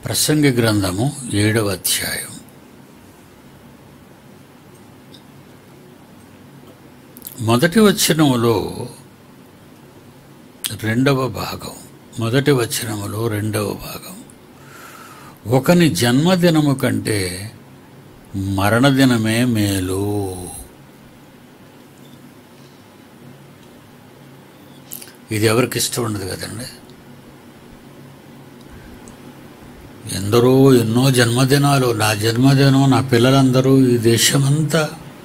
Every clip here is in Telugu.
ప్రసంగి గ్రంథము ఏడవ అధ్యాయం మొదటి వచనములో రెండవ భాగం మొదటి వచనములో రెండవ భాగం ఒకని జన్మదినము కంటే మరణదినమే మేలు ఇది ఎవరికి ఇష్టం ఉండదు కదండి ఎందరో ఎన్నో జన్మదినాలు నా జన్మదినం నా పిల్లలందరూ ఈ దేశమంతా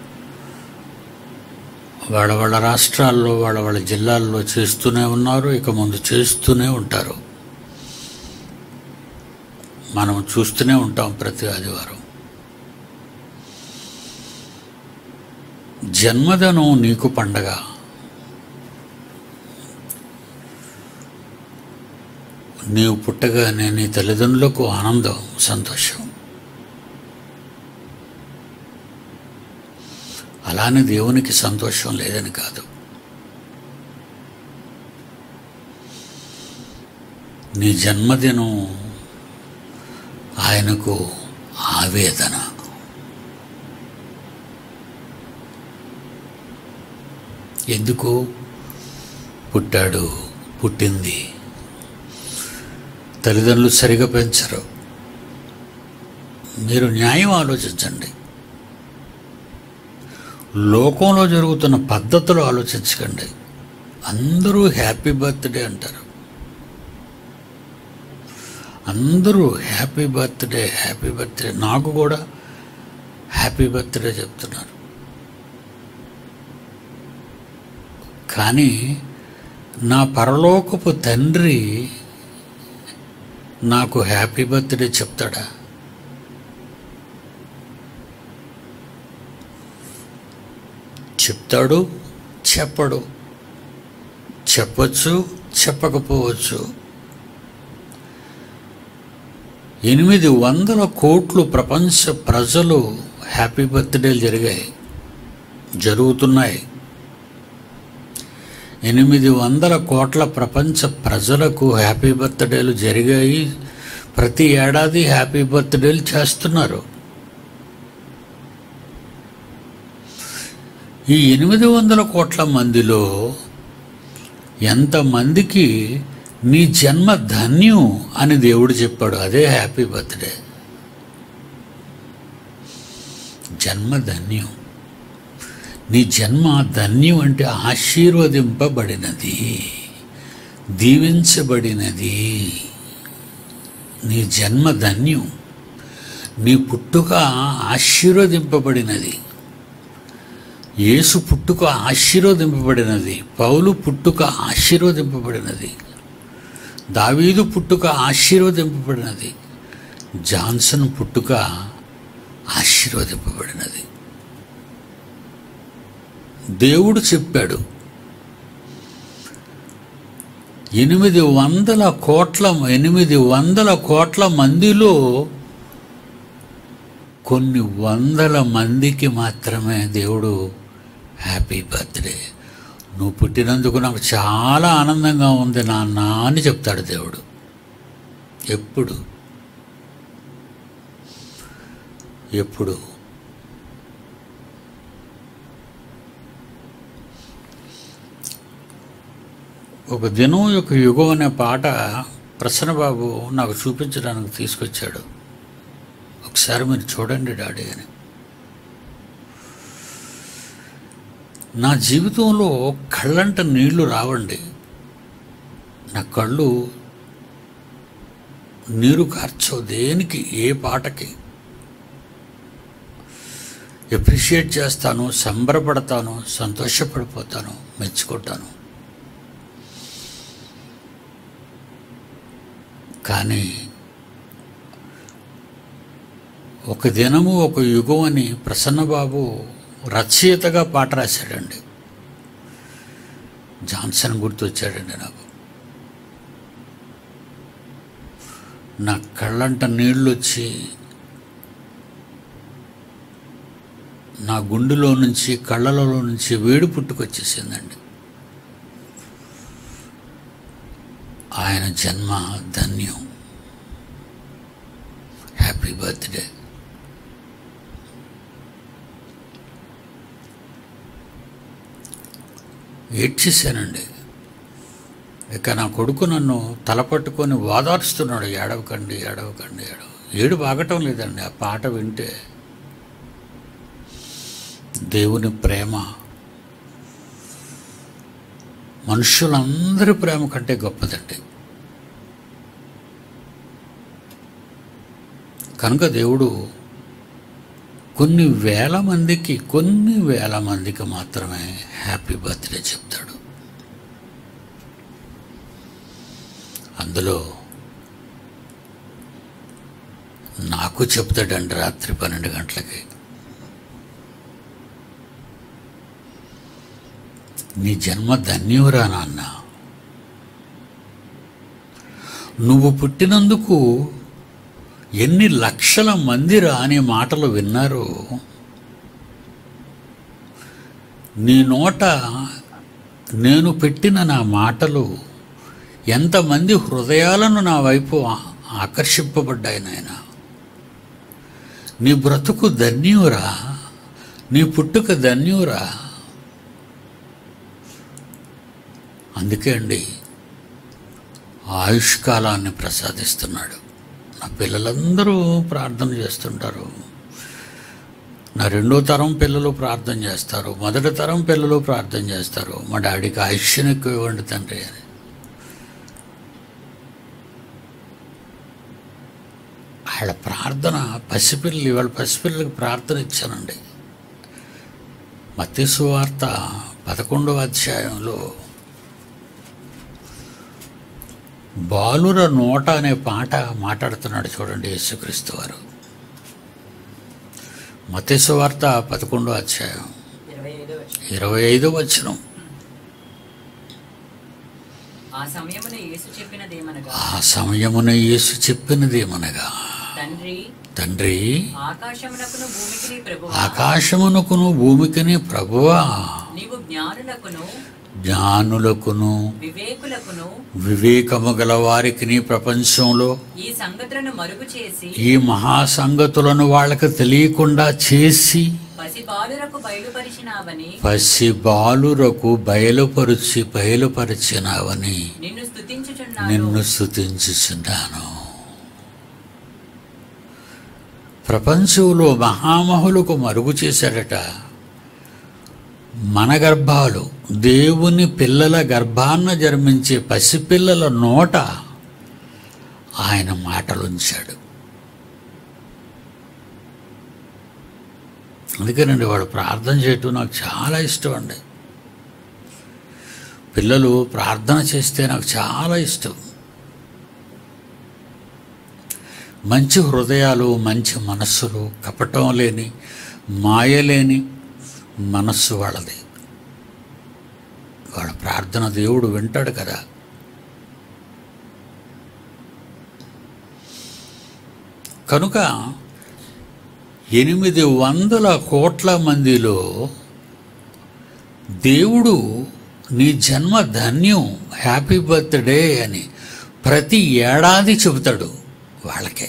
వాళ్ళ వాళ్ళ రాష్ట్రాల్లో వాళ్ళ వాళ్ళ జిల్లాల్లో చేస్తూనే ఉన్నారు ఇక ముందు చేస్తూనే ఉంటారు మనం చూస్తూనే ఉంటాం ప్రతి ఆదివారం జన్మదినం నీకు పండగ నీవు పుట్టగానే నీ తల్లిదండ్రులకు ఆనందం సంతోషం అలానే దేవునికి సంతోషం లేదని కాదు నీ జన్మదినం ఆయనకు ఆవేదన ఎందుకు పుట్టాడు పుట్టింది తల్లిదండ్రులు సరిగా పెంచరు మీరు న్యాయం ఆలోచించండి లోకంలో జరుగుతున్న పద్ధతులు ఆలోచించకండి అందరూ హ్యాపీ బర్త్డే అంటారు అందరూ హ్యాపీ బర్త్డే హ్యాపీ బర్త్డే నాకు కూడా హ్యాపీ బర్త్డే చెప్తున్నారు కానీ నా పరలోకపు తండ్రి నాకు హ్యాపీ బర్త్డే చెప్తాడా చెప్తాడు చెప్పడు చెప్పచ్చు చెప్పకపోవచ్చు ఎనిమిది వందల కోట్లు ప్రపంచ ప్రజలు హ్యాపీ బర్త్డేలు జరిగాయి జరుగుతున్నాయి ఎనిమిది వందల కోట్ల ప్రపంచ ప్రజలకు హ్యాపీ బర్త్డేలు జరిగాయి ప్రతి ఏడాది హ్యాపీ బర్త్డేలు చేస్తున్నారు ఈ ఎనిమిది వందల కోట్ల మందిలో ఎంతమందికి నీ జన్మ ధన్యం అని దేవుడు చెప్పాడు అదే హ్యాపీ బర్త్డే జన్మ ధన్యం నీ జన్మ ధన్యం అంటే ఆశీర్వదింపబడినది దీవించబడినది నీ జన్మ ధన్యం నీ పుట్టుక ఆశీర్వదింపబడినది యేసు పుట్టుక ఆశీర్వదింపబడినది పౌలు పుట్టుక ఆశీర్వదింపబడినది దావీదు పుట్టుక ఆశీర్వదింపబడినది జాన్సన్ పుట్టుక ఆశీర్వదింపబడినది దేవుడు చెప్పాడు ఎనిమిది వందల కోట్ల ఎనిమిది వందల కోట్ల మందిలో కొన్ని వందల మందికి మాత్రమే దేవుడు హ్యాపీ బర్త్డే నువ్వు పుట్టినందుకు నాకు చాలా ఆనందంగా ఉంది నాన్న అని చెప్తాడు దేవుడు ఎప్పుడు ఎప్పుడు ఒక దినం యొక్క యుగం అనే పాట ప్రసన్నబాబు నాకు చూపించడానికి తీసుకొచ్చాడు ఒకసారి మీరు చూడండి డాడీ అని నా జీవితంలో కళ్ళంట నీళ్లు రావండి నా కళ్ళు నీరు కార్చవు దేనికి ఏ పాటకి ఎప్రిషియేట్ చేస్తాను సంబరపడతాను సంతోషపడిపోతాను మెచ్చుకుంటాను కానీ ఒక దినము ఒక యుగం అని ప్రసన్నబాబు రచయితగా పాట రాశాడండి జాన్సన్ గుర్తొచ్చాడండి నాకు నా కళ్ళంట నీళ్ళు వచ్చి నా గుండెలో నుంచి కళ్ళలలో నుంచి వేడి పుట్టుకొచ్చేసిందండి ఆయన జన్మ ధన్యం హ్యాపీ బర్త్డే ఏడ్చేసానండి ఇక నా కొడుకు నన్ను తలపట్టుకొని ఓదార్స్తున్నాడు ఏడవకండి ఏడవకండి ఏడవ ఏడు బాగటం లేదండి ఆ పాట వింటే దేవుని ప్రేమ మనుషులందరి ప్రేమ కంటే గొప్పదండి కనుక దేవుడు కొన్ని వేల మందికి కొన్ని వేల మందికి మాత్రమే హ్యాపీ బర్త్డే చెప్తాడు అందులో నాకు చెప్తాడండి రాత్రి పన్నెండు గంటలకి నీ జన్మ ధన్యురా నాన్న నువ్వు పుట్టినందుకు ఎన్ని లక్షల మందిరా అనే మాటలు విన్నారు నీ నోట నేను పెట్టిన నా మాటలు ఎంతమంది హృదయాలను నా వైపు ఆ- ఆకర్షింపబడ్డాయి నాయన నీ బ్రతుకు ధన్యురా నీ పుట్టుక ధన్యురా అందుకే అండి ఆయుష్కాలాన్ని ప్రసాదిస్తున్నాడు నా పిల్లలందరూ ప్రార్థన చేస్తుంటారు నా రెండో తరం పిల్లలు ప్రార్థన చేస్తారు మొదటి తరం పిల్లలు ప్రార్థన చేస్తారు మా డాడీకి ఆయుష్యం ఎక్కువ ఇవ్వండి తండ్రి అని వాళ్ళ ప్రార్థన పసిపిల్లలు ఇవాళ పసిపిల్లలకి ప్రార్థన ఇచ్చానండి మత్స్సు వార్త పదకొండవ అధ్యాయంలో బాలుర నోట అనే పాట మాట్లాడుతున్నాడు చూడండి యేసుక్రీస్తు వారు మత్స్సు వార్త పదకొండో అధ్యాయం ఇరవై ఐదో వచనం. ఇరవై ఐదో వచనం ఆ సమయమున యేసు చెప్పినదేమనగా ఆ సమయమున యేసు చెప్పినదేమనగా తండ్రి తండ్రి ఆకాశమునకును భూమికి ప్రభు ఆకాశమునకును భూమికిని ప్రభువా నీవు జ్ఞానులకును జ్ఞానులకును వివేకులకును వివేకము గల వారికి ప్రపంచంలో ఈ సంగతులను మరుగు చేసి ఈ మహాసంగతులను వాళ్ళకి తెలియకుండా చేసి పసి బాలురకు బయలుపరిచినావని పసి బాలురకు బయలుపరిచి బయలుపరిచినావని నిన్ను స్తుతించుచున్నాను నిన్ను స్థుతించుచున్నాను ప్రపంచంలో మహామహులకు మరుగు చేశాడట మన గర్భాలు దేవుని పిల్లల గర్భాన్న జన్మించే పసిపిల్లల నోట ఆయన మాటలుంచాడు అందుకేనండి వాడు ప్రార్థన చేయటం నాకు చాలా ఇష్టం అండి పిల్లలు ప్రార్థన చేస్తే నాకు చాలా ఇష్టం మంచి హృదయాలు మంచి మనస్సులు కపటం లేని మాయ లేని మనస్సు వాళ్ళది వాళ్ళ ప్రార్థన దేవుడు వింటాడు కదా కనుక ఎనిమిది వందల కోట్ల మందిలో దేవుడు నీ జన్మ ధన్యం హ్యాపీ బర్త్డే అని ప్రతి ఏడాది చెబుతాడు వాళ్ళకే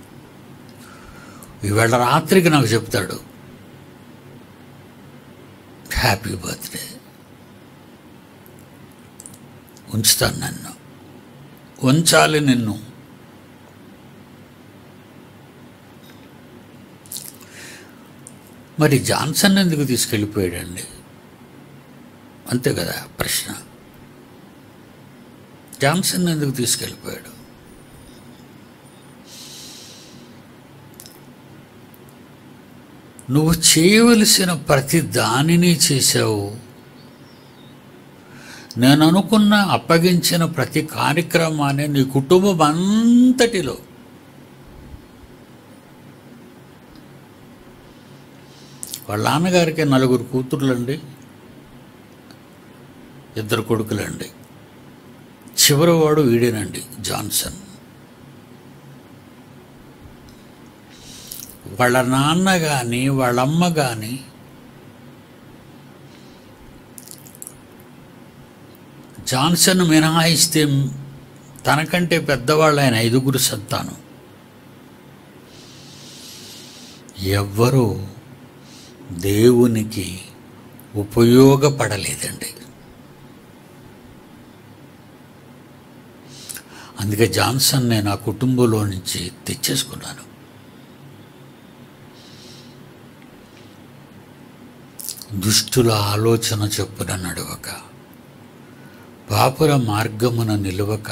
ఇవాళ రాత్రికి నాకు చెప్తాడు హ్యాపీ బర్త్డే ఉంచుతాను నన్ను ఉంచాలి నిన్ను మరి జాన్సన్ ఎందుకు తీసుకెళ్ళిపోయాడండి అంతే కదా ప్రశ్న జాన్సన్ ఎందుకు తీసుకెళ్ళిపోయాడు నువ్వు చేయవలసిన ప్రతి దానిని చేశావు నేను అనుకున్న అప్పగించిన ప్రతి కార్యక్రమాన్ని నీ కుటుంబం అంతటిలో వాళ్ళ నాన్నగారికి నలుగురు కూతుర్లండి ఇద్దరు కొడుకులండి చివరివాడు వీడేనండి జాన్సన్ వాళ్ళ నాన్న కానీ వాళ్ళ అమ్మ కానీ జాన్సన్ మినహాయిస్తే తనకంటే పెద్దవాళ్ళు ఆయన ఐదుగురు సంతానం ఎవ్వరూ దేవునికి ఉపయోగపడలేదండి అందుకే జాన్సన్ నేను ఆ కుటుంబంలో నుంచి తెచ్చేసుకున్నాను దుష్టుల ఆలోచన చొప్పున నడవక పాపుల మార్గమున నిలువక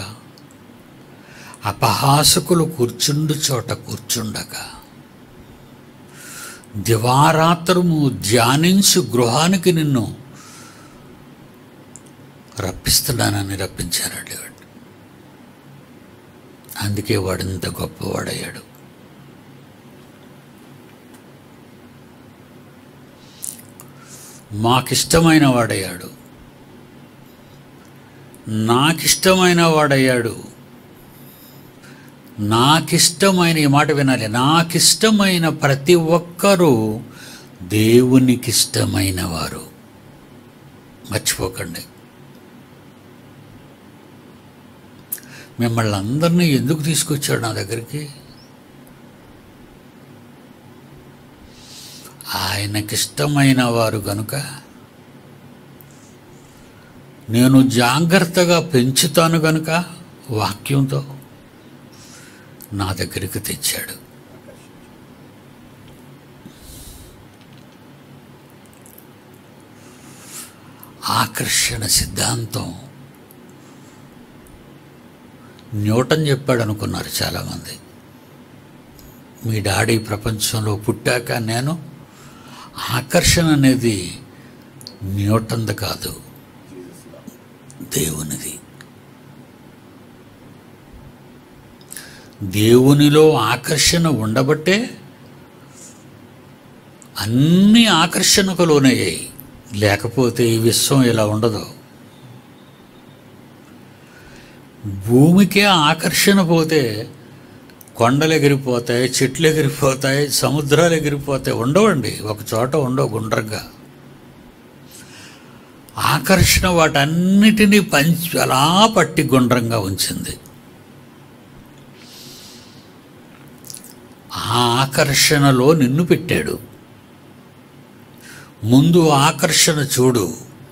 అపహాసకులు కూర్చుండు చోట కూర్చుండక దివారాత్రము ధ్యానించు గృహానికి నిన్ను రప్పిస్తున్నానని రప్పించారండి వాడు అందుకే వాడు ఇంత గొప్పవాడయ్యాడు మాకిష్టమైన వాడయ్యాడు నాకిష్టమైన వాడయ్యాడు నాకిష్టమైన ఈ మాట వినాలి నాకిష్టమైన ప్రతి ఒక్కరూ దేవునికిష్టమైన వారు మర్చిపోకండి మిమ్మల్ని అందరినీ ఎందుకు తీసుకొచ్చాడు నా దగ్గరికి ఆయనకిష్టమైన వారు గనుక నేను జాగ్రత్తగా పెంచుతాను గనుక వాక్యంతో నా దగ్గరికి తెచ్చాడు ఆకర్షణ సిద్ధాంతం న్యూటన్ చెప్పాడు అనుకున్నారు చాలామంది మీ డాడీ ప్రపంచంలో పుట్టాక నేను ఆకర్షణ అనేది న్యూటన్ది కాదు దేవునిది దేవునిలో ఆకర్షణ ఉండబట్టే అన్ని ఆకర్షణకు లోనయ్యాయి లేకపోతే ఈ విశ్వం ఇలా ఉండదు భూమికే ఆకర్షణ పోతే కొండలు ఎగిరిపోతాయి చెట్లు ఎగిరిపోతాయి సముద్రాలు ఎగిరిపోతాయి ఉండవండి ఒక చోట ఉండవు గుండ్రంగా ఆకర్షణ వాటన్నిటినీ పంచి అలా పట్టి గుండ్రంగా ఉంచింది ఆ ఆకర్షణలో నిన్ను పెట్టాడు ముందు ఆకర్షణ చూడు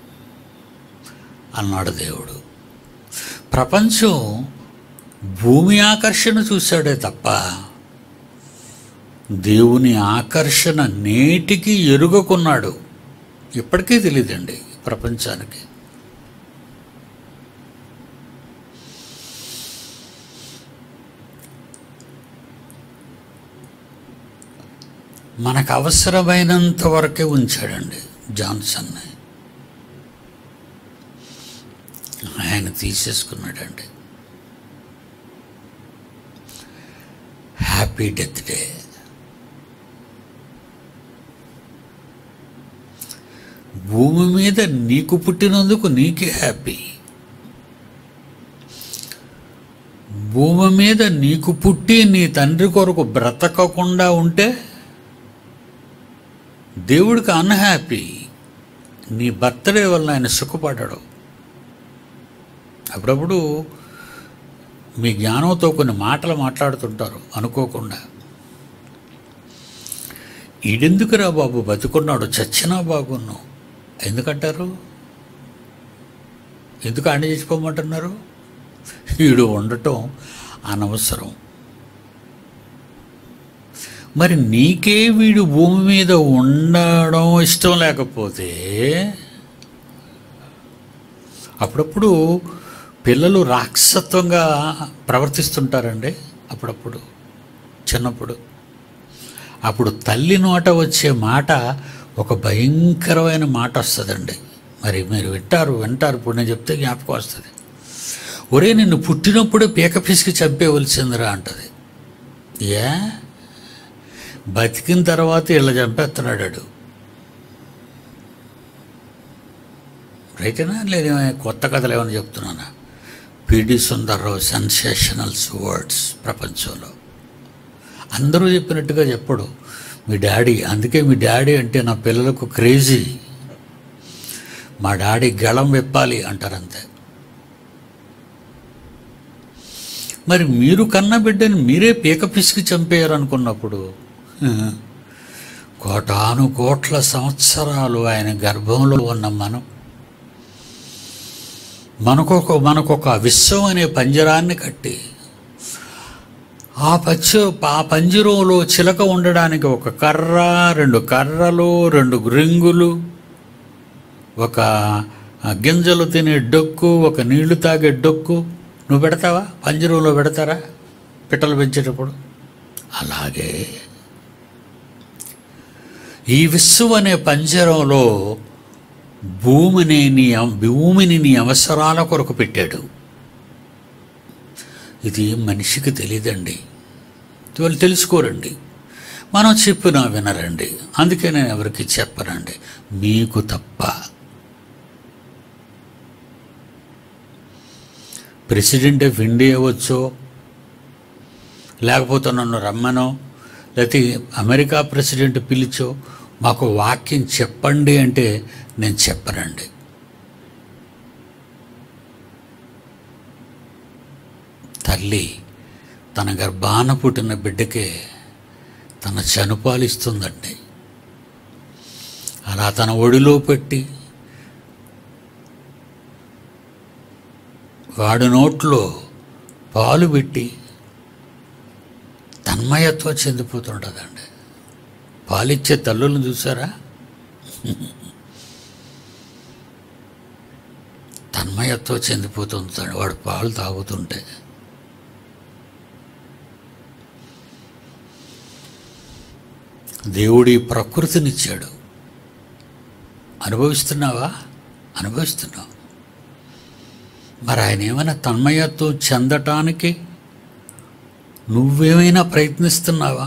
అన్నాడు దేవుడు ప్రపంచం భూమి ఆకర్షణ చూశాడే తప్ప దేవుని ఆకర్షణ నేటికి ఎరుగకున్నాడు ఇప్పటికీ తెలియదండి ప్రపంచానికి మనకు అవసరమైనంత వరకే ఉంచాడండి జాన్సన్ని ఆయన తీసేసుకున్నాడండి హ్యాపీ డెత్ డే భూమి మీద నీకు పుట్టినందుకు నీకే హ్యాపీ భూమి మీద నీకు పుట్టి నీ తండ్రి కొరకు బ్రతకకుండా ఉంటే దేవుడికి అన్హ్యాపీ నీ బర్త్డే వల్ల ఆయన సుఖపడ్డాడు అప్పుడప్పుడు మీ జ్ఞానంతో కొన్ని మాటలు మాట్లాడుతుంటారు అనుకోకుండా ఈడెందుకురా బాబు బతుకున్నాడు చచ్చినా బాగున్నావు ఎందుకంటారు ఎందుకు ఆయన చచ్చిపోమంటున్నారు వీడు ఉండటం అనవసరం మరి నీకే వీడు భూమి మీద ఉండడం ఇష్టం లేకపోతే అప్పుడప్పుడు పిల్లలు రాక్షసత్వంగా ప్రవర్తిస్తుంటారండి అప్పుడప్పుడు చిన్నప్పుడు అప్పుడు తల్లి నోట వచ్చే మాట ఒక భయంకరమైన మాట వస్తుందండి మరి మీరు వింటారు వింటారు ఇప్పుడు నేను చెప్తే జ్ఞాపకం వస్తుంది ఒరే నిన్ను పుట్టినప్పుడే పీక పిసికి చంపేవలసిందిరా అంటది ఏ బతికిన తర్వాత ఇలా చంపేస్తున్నాడు వాడు. రైతేనా లేదా కొత్త కథలు ఏమైనా చెప్తున్నానా పిడి సుందర్రావు సెన్సేషనల్స్ వర్డ్స్ ప్రపంచంలో అందరూ చెప్పినట్టుగా చెప్పడు మీ డాడీ అందుకే మీ డాడీ అంటే నా పిల్లలకు క్రేజీ మా డాడీ గళం విప్పాలి అంటారంతే మరి మీరు కన్న బిడ్డని మీరే పీక పిసికి చంపేయారనుకున్నప్పుడు కోటాను కోట్ల సంవత్సరాలు ఆయన గర్భంలో ఉన్న మనం మనకొక మనకొక విశ్వం అనే పంజరాన్ని కట్టి ఆ పచ్చ ఆ పంజరంలో చిలక ఉండడానికి ఒక కర్ర రెండు కర్రలు రెండు రింగులు ఒక గింజలు తినే డొక్కు ఒక నీళ్లు తాగే డొక్కు నువ్వు పెడతావా పంజరంలో పెడతారా పిట్టలు పెంచేటప్పుడు అలాగే ఈ విశ్వం అనే పంజరంలో భూమిని నీ అవ- భూమిని నీ అవసరాల కొరకు పెట్టాడు ఇది మనిషికి తెలియదండి వాళ్ళు తెలుసుకోరండి మనం చెప్పినా వినరండి అందుకే నేను ఎవరికి చెప్పనండి మీకు తప్ప ప్రెసిడెంట్ ఆఫ్ ఇండియా వచ్చో లేకపోతే నన్ను రమ్మనో లేకపోతే అమెరికా ప్రెసిడెంట్ పిలిచో మాకు వాక్యం చెప్పండి అంటే నేను చెప్పనండి తల్లి తన గర్భాన పుట్టిన బిడ్డకే తన చనుపాలిస్తుందండి అలా తన ఒడిలో పెట్టి వాడి నోట్లో పాలు పెట్టి తన్మయత్వం చెందిపోతుంటుందండి పాలిచ్చే తల్లులను చూసారా తన్మయత్వం చెందిపోతుంటాడు వాడు పాలు తాగుతుంటే దేవుడి ప్రకృతినిచ్చాడు అనుభవిస్తున్నావా అనుభవిస్తున్నావు మరి ఆయన ఏమైనా తన్మయత్వం చెందటానికి నువ్వేమైనా ప్రయత్నిస్తున్నావా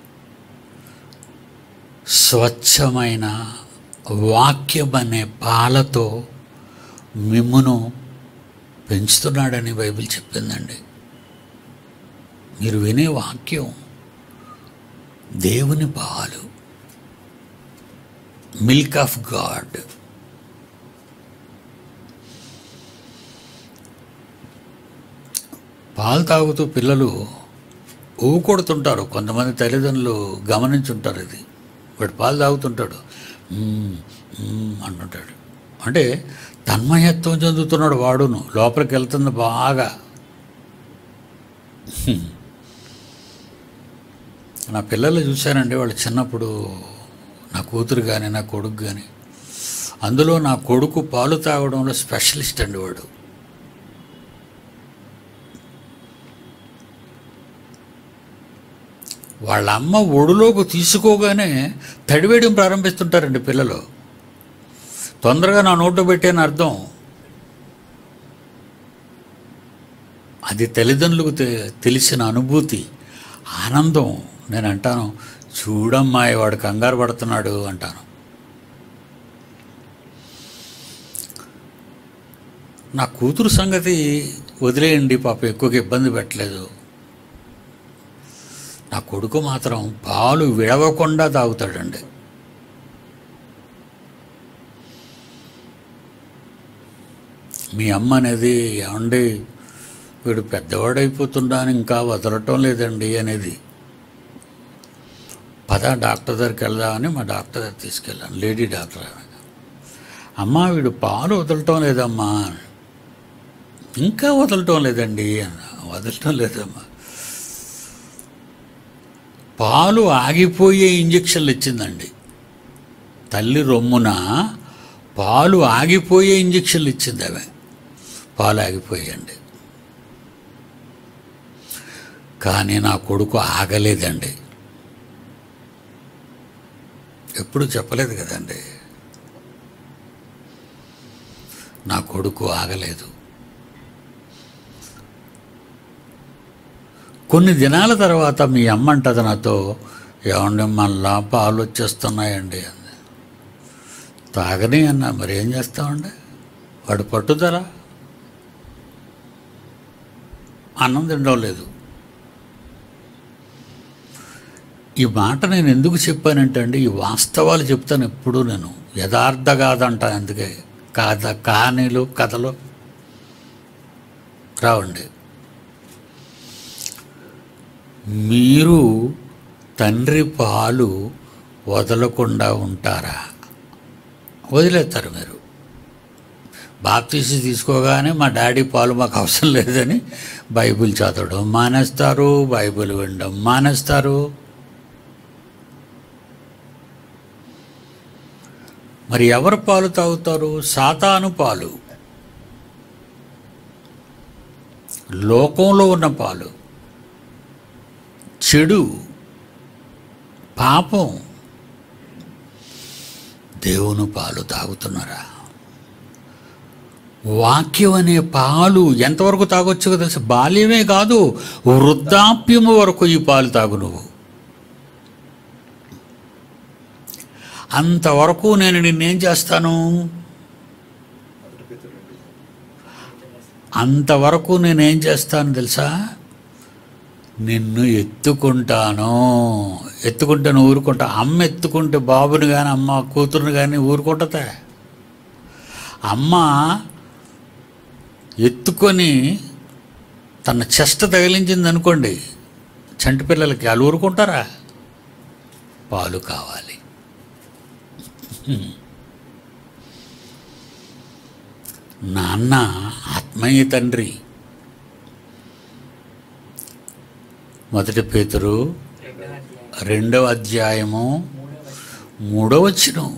స్వచ్ఛమైన వాక్యం అనే పాలతో మిమ్మును పెంచుతున్నాడని బైబిల్ చెప్పిందండి మీరు వినే వాక్యం దేవుని పాలు మిల్క్ ఆఫ్ గాడ్ పాలు తాగుతూ పిల్లలు ఊకొడుతుంటారు కొంతమంది తల్లిదండ్రులు గమనించుంటారు ఇది వాడు పాలు తాగుతుంటాడు "మ్మ్, మ్మ్" అంటుంటాడు అంటే తన్మయత్వం చెందుతున్నాడు వాడును లోపలికి వెళ్తుంది బాగా హ్మ్. నా పిల్లలు చూశానండి వాళ్ళు చిన్నప్పుడు నా కూతురు కానీ నా కొడుకు కానీ అందులో నా కొడుకు పాలు తాగడంలో స్పెషలిస్ట్ అండి వాడు వాళ్ళ అమ్మ ఒడిలోకి తీసుకోగానే తడివేయడం ప్రారంభిస్తుంటారండి పిల్లలు తొందరగా నా నోట్లో పెట్టాను అర్థం అది తల్లిదండ్రులకు తె- తెలిసిన అనుభూతి ఆనందం నేను అంటాను చూడమ్మాయి వాడు కంగారు పడుతున్నాడు అంటాను నా కూతురు సంగతి వదిలేయండి పాప ఎక్కువగా ఇబ్బంది పెట్టలేదు నా కొడుకు మాత్రం పాలు విడవకుండా తాగుతాడండి మీ అమ్మ అనేది ఏమండి వీడు పెద్దవాడైపోతున్నాను ఇంకా వదలటం లేదండి అనేది పద డాక్టర్ దగ్గరికి వెళ్దామని మా డాక్టర్ దగ్గర తీసుకెళ్ళాను లేడీ డాక్టర్ ఆమె అమ్మ వీడు పాలు వదలటం లేదమ్మా ఇంకా వదలటం లేదండి అన్న వదలటం లేదమ్మా పాలు ఆగిపోయే ఇంజక్షన్లు ఇచ్చిందండి తల్లి రొమ్మున పాలు ఆగిపోయే ఇంజక్షన్లు ఇచ్చింది ఆమె పాలు ఆగిపోయాయండి కానీ నా కొడుకు ఆగలేదండి ఎప్పుడు చెప్పలేదు కదండి నా కొడుకు ఆగలేదు కొన్ని దినాల తర్వాత మీ అమ్మ అంటది నాతో ఏమండి మళ్ళా పాలు వచ్చేస్తున్నాయండి అంది తాగని అన్నా మరి ఏం చేస్తామండి వాడు పట్టుదల అన్నం తినడం లేదు ఈ మాట నేను ఎందుకు చెప్పానంటే అండి ఈ వాస్తవాలు చెప్తాను ఎప్పుడు నేను యథార్థ కాదంట అందుకే కాద కానీలు కథలు రావండి మీరు తండ్రి పాలు వదలకుండా ఉంటారా వదిలేస్తారు మీరు బాప్తీసి తీసుకోగానే మా డాడీ పాలు మాకు అవసరం లేదని బైబిల్ చదవడం మానేస్తారు బైబిల్ వినడం మానేస్తారు మరి ఎవరు పాలు తాగుతారు సాతాను పాలు లోకంలో ఉన్న పాలు చెడు పాపం దేవుని పాలు తాగుతున్నారా వాక్యం అనే పాలు ఎంతవరకు తాగొచ్చు తెలుసు బాల్యమే కాదు వృద్ధాప్యము వరకు ఈ పాలు తాగు నువ్వు అంతవరకు నేను నిన్నేం చేస్తాను అంతవరకు నేనేం చేస్తాను తెలుసా నిన్ను ఎత్తుకుంటాను ఎత్తుకుంటాను ఊరుకుంటా అమ్మ ఎత్తుకుంటే బాబుని కానీ అమ్మ కూతురుని కానీ ఊరుకుంటుందా అమ్మ ఎత్తుకొని తన చెస్ట్ తగిలించింది అనుకోండి చంటి పిల్లలకి వాళ్ళు ఊరుకుంటారా పాలు కావాలి నాన్న ఆత్మీయ తండ్రి మొదటి పేతురు రెండవ అధ్యాయము మూడవ వచనం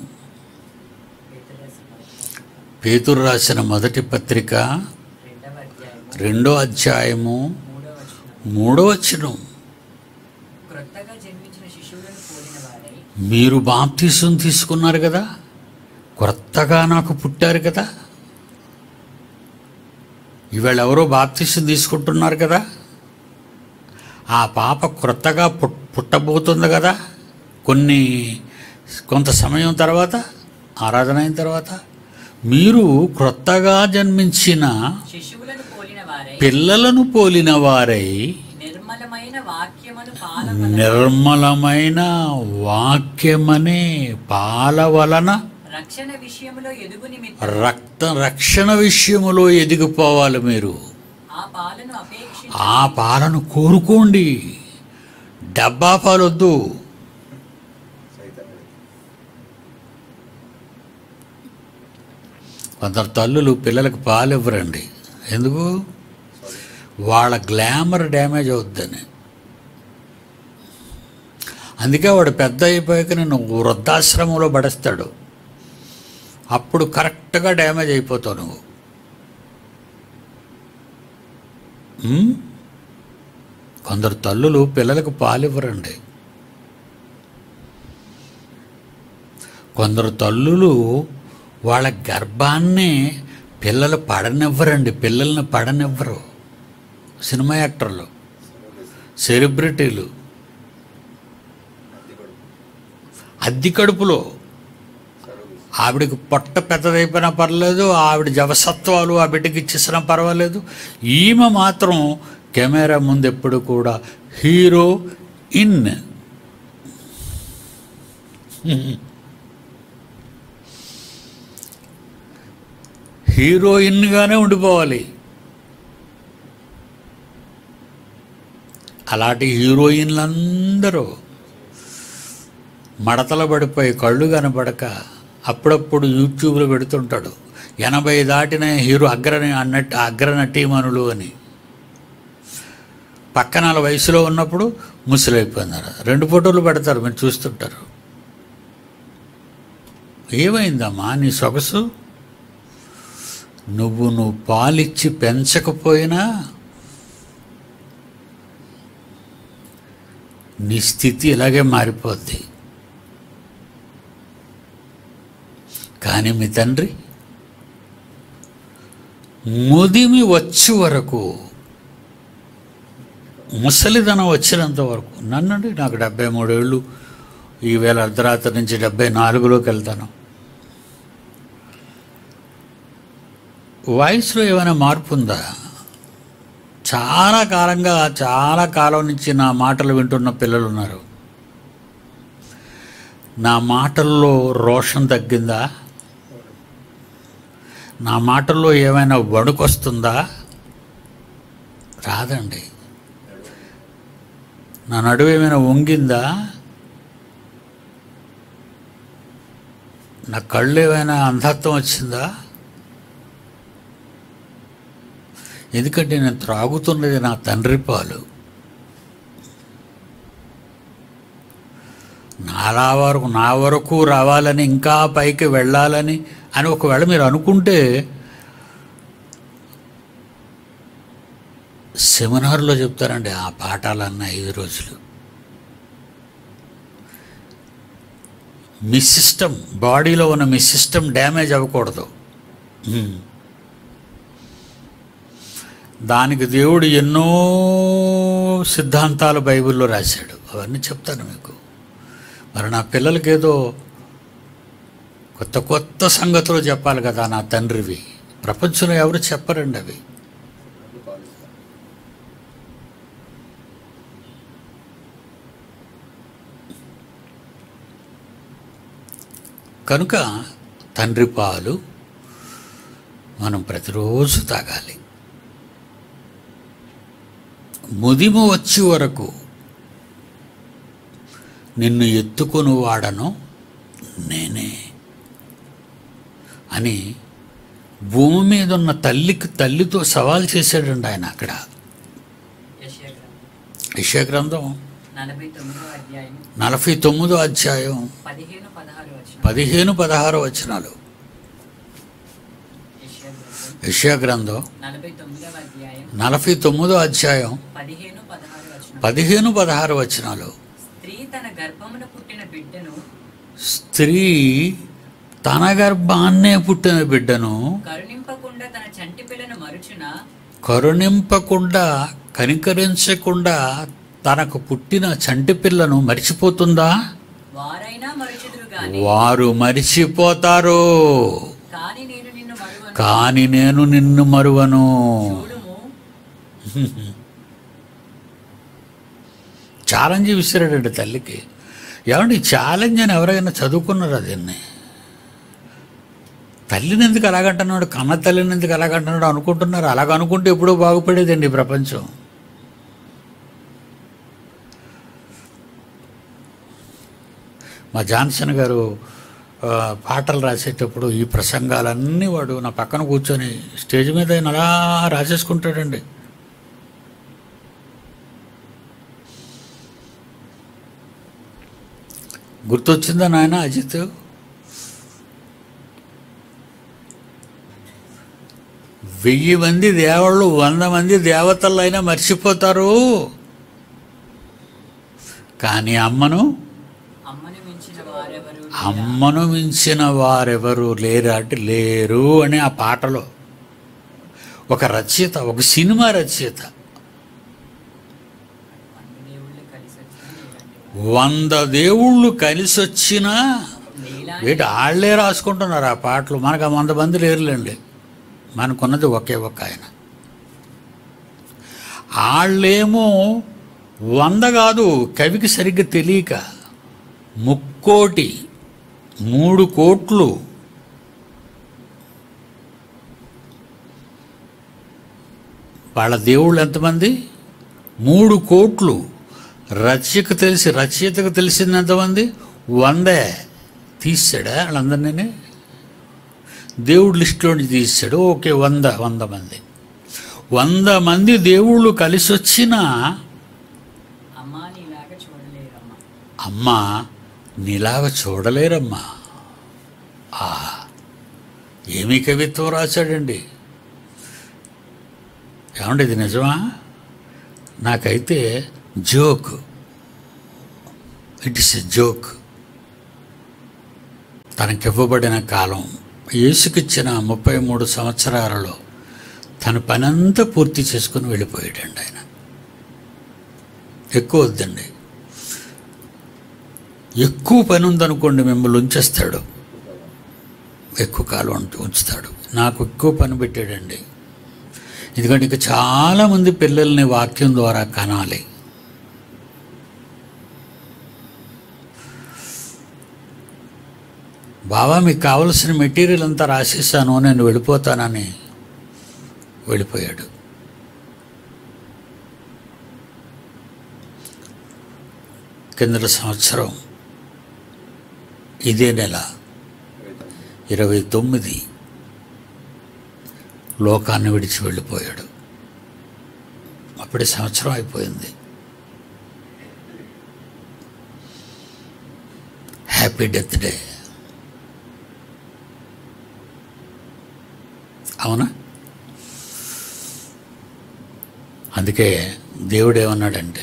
పేతురు రాసిన మొదటి పత్రిక రెండో అధ్యాయము మూడో వచనం క్రొత్తగా జన్మించిన శిశువులను పోలిన వారై మీరు బాప్తీసం తీసుకున్నారు కదా కొత్తగా నాకు పుట్టారు కదా ఇవాళ ఎవరో బాప్తీసం తీసుకుంటున్నారు కదా ఆ పాప క్రొత్తగా పుట్ పుట్టబోతుంది కదా కొన్ని కొంత సమయం తర్వాత ఆరాధన అయిన తర్వాత మీరు క్రొత్తగా జన్మించిన శిశువులను పోలిన వారై పిల్లలను పోలిన వారై నిర్మలమైన వాక్యమును పాల వలన నిర్మలమైన వాక్యమనే పాల వలన రక్షణ విషయములో ఎదుగు నిమిత్తం రక్త రక్షణ విషయములో ఎదిగిపోవాలి మీరు ఆ పాలను అపేక్షించి ఆ పాలను కోరుకోండి డబ్బా పాలొద్దు కొందరు తల్లులు పిల్లలకు పాలు ఇవ్వరండి ఎందుకు వాళ్ళ గ్లామర్ డ్యామేజ్ అవుద్దని అందుకే వాడు పెద్ద అయిపోయాక నేను వృద్ధాశ్రమంలో పడేస్తాడు అప్పుడు కరెక్ట్గా డ్యామేజ్ అయిపోతావు నువ్వు ఉమ్? కొందరు తల్లులు పిల్లలకు పాలు ఇవ్వరండి కొందరు తల్లులు వాళ్ళ గర్భాన్ని పిల్లలు పడనివ్వరండి పిల్లల్ని పడనివ్వరు సినిమా యాక్టర్లు సెలబ్రిటీలు అద్దె కడుపులో ఆవిడకి పొట్ట పెద్దదైపోయినా పర్లేదు ఆవిడ జవసత్వాలు ఆ బిడ్డకి ఇచ్చేసినా పర్వాలేదు ఈమె మాత్రం కెమెరా ముందు ఎప్పుడు కూడా హీరో ఇన్ హీరోయిన్గానే ఉండిపోవాలి అలాంటి హీరోయిన్లందరూ మడతల పడిపోయి కళ్ళు కనపడక అప్పుడప్పుడు యూట్యూబ్లో పెడుతుంటాడు ఎనభై దాటిన హీరో అగ్రని అన్నట్టు అగ్ర నటీమణులు అని పక్కన వాళ్ళ వయసులో ఉన్నప్పుడు ముసలైపోయినారు రెండు ఫోటోలు పెడతారు మీరు చూస్తుంటారు ఏమైందమ్మా నీ సొగసు నువ్వు నువ్వు పాలిచ్చి పెంచకపోయినా నీ స్థితి ఇలాగే మారిపోద్ది కానీ మీ తండ్రి ముదిమి వచ్చే వరకు ముసలిదనం వచ్చినంత వరకు నన్నండి నాకు డెబ్బై మూడేళ్ళు ఈవేళ అర్ధరాత్రి నుంచి డెబ్బై నాలుగులోకి వెళ్తాను వయసులో ఏమైనా మార్పు ఉందా చాలా కాలంగా చాలా కాలం నుంచి నా మాటలు వింటున్న పిల్లలు ఉన్నారు నా మాటల్లో రోషం తగ్గిందా నా మాటల్లో ఏమైనా వణుకొస్తుందా రాదండి నా నడువు ఏమైనా వంగిందా నా కళ్ళు ఏమైనా అంధత్వం వచ్చిందా ఎందుకంటే నేను త్రాగుతున్నది నా తండ్రి పాలు నాలా వరకు నా వరకు రావాలని ఇంకా పైకి వెళ్ళాలని అని ఒకవేళ మీరు అనుకుంటే సెమినార్లో చెప్తారండి ఆ పాఠాలన్న ఐదు రోజులు మీ సిస్టమ్ బాడీలో ఉన్న మీ సిస్టమ్ డ్యామేజ్ అవ్వకూడదు హ్మ్. దానికి దేవుడు ఎన్నో సిద్ధాంతాలు బైబిల్లో రాశాడు అవన్నీ చెప్తాను మీకు మరి నా పిల్లలకి ఏదో కొత్త కొత్త సంగతులు చెప్పాలి కదా నా తండ్రివి ప్రపంచంలో ఎవరు చెప్పరండి అవి కనుక తండ్రి పాలు మనం ప్రతిరోజు తాగాలి ముదిమ వచ్చే వరకు నిన్ను ఎత్తుకొని వాడను నేనే అని భూమి మీద ఉన్న తల్లికి తల్లితో సవాల్ చేశాడండి ఆయన అక్కడ యెషయా గ్రంథం యెషయా గ్రంథం నలభై తొమ్మిదో అధ్యాయం నలభై తొమ్మిదో అధ్యాయం పదిహేను పదహారు వచ్చిన పదిహేను పదహారు వచనాలు యెషయా గ్రంథం యెషయా గ్రంథం నలభై తొమ్మిదవ అధ్యాయం నలభై తొమ్మిదో అధ్యాయం పదిహేను పదహారు వచ్చిన పదిహేను పదహారు వచనాలు స్త్రీ తన గర్భమున పుట్టిన బిడ్డను స్త్రీ తన గర్భాన్నే పుట్టిన బిడ్డను కరుణింపకుండా తన చంటి పిల్లను మరుచున కరుణింపకుండా కనికరించకుండా తనకు పుట్టిన చంటి పిల్లను మరిచిపోతుందా వారైనా మరుచుదురు గాని వారు మరిచిపోతారు కాని నేను నిన్ను మరువను కాని నేను నిన్ను మరువను చూడుము ఛాలెంజ్ విసిరాడండి తల్లికి ఏమండి ఛాలెంజ్ అని ఎవరైనా చదువుకున్నారా దీన్ని తల్లిని ఎందుకు అలాగంటున్నాడు కన్న తల్లిని ఎందుకు అలాగంటున్నాడు అనుకుంటున్నారు అలాగ అనుకుంటే ఎప్పుడో బాగుపడేదండి ఈ ప్రపంచం మా జాన్సన్ గారు ఆ, పాటలు రాసేటప్పుడు ఈ ప్రసంగాలన్నీ వాడు నా పక్కన కూర్చొని స్టేజ్ మీద ఆయన అలా రాసేసుకుంటాడండి గుర్తొచ్చిందా నాయన అజిత్ వెయ్యి మంది దేవుళ్ళు వంద మంది దేవతలు అయినా మర్చిపోతారు కానీ అమ్మను అమ్మని మించిన వారెవరు అమ్మను మించిన వారెవరు లేరు అంటే లేరు అని ఆ పాటలో ఒక రచయిత ఒక సినిమా రచయిత దేవుళ్ళు కలిసి వచ్చిన వంద దేవుళ్ళు కలిసి వచ్చినా నీలా వీటి వాళ్ళే రాసుకుంటున్నారు ఆ పాటలు మనకు ఆ వంద మంది లేరులేండి మనకున్నది ఒకే ఒక్క ఆయన వాళ్ళేమో వంద కాదు కవికి సరిగ్గా తెలియక ముక్కోటి మూడు కోట్లు వాళ్ళ దేవుళ్ళు ఎంతమంది మూడు కోట్లు రచయితకు తెలిసి రచయితకు తెలిసింది ఎంతమంది వందే తీసాడా వాళ్ళందరినీ దేవుడు లిస్టులో నుంచి తీసాడు ఓకే వంద వంద మంది వంద మంది దేవుళ్ళు కలిసి వచ్చినా అమ్మా నీలాగా చూడలేరమ్మా అమ్మ నీలాగా చూడలేరమ్మా ఆ ఏమీ కవిత్వం రాశాడండి ఏమండి ఇది నిజమా నాకైతే joke it is a joke తనకివ్వబడిన కాలం యేసుకిచ్చిన ముప్పై మూడు సంవత్సరాలలో తన పనంతా పూర్తి చేసుకుని వెళ్ళిపోయాడండి ఆయన ఎక్కువ వద్దండి ఎక్కువ పని ఉందనుకోండి మిమ్మల్ని ఉంచేస్తాడు ఎక్కువ కాలం ఉంచు- ఉంచుతాడు నాకు ఎక్కువ పని పెట్టాడండి ఎందుకంటే ఇక చాలామంది పిల్లల్ని వాక్యం ద్వారా కనాలి బావా మీకు కావలసిన మెటీరియల్ అంతా రాసేసాను నేను వెళ్ళిపోతానని వెళ్ళిపోయాడు కిందటి సంవత్సరం ఇదే నెల ఇరవై తొమ్మిది లోకాన్ని విడిచి వెళ్ళిపోయాడు అప్పుడే సంవత్సరం అయిపోయింది హ్యాపీ డెత్ డే అవునా అందుకే దేవుడు ఏమన్నాడంటే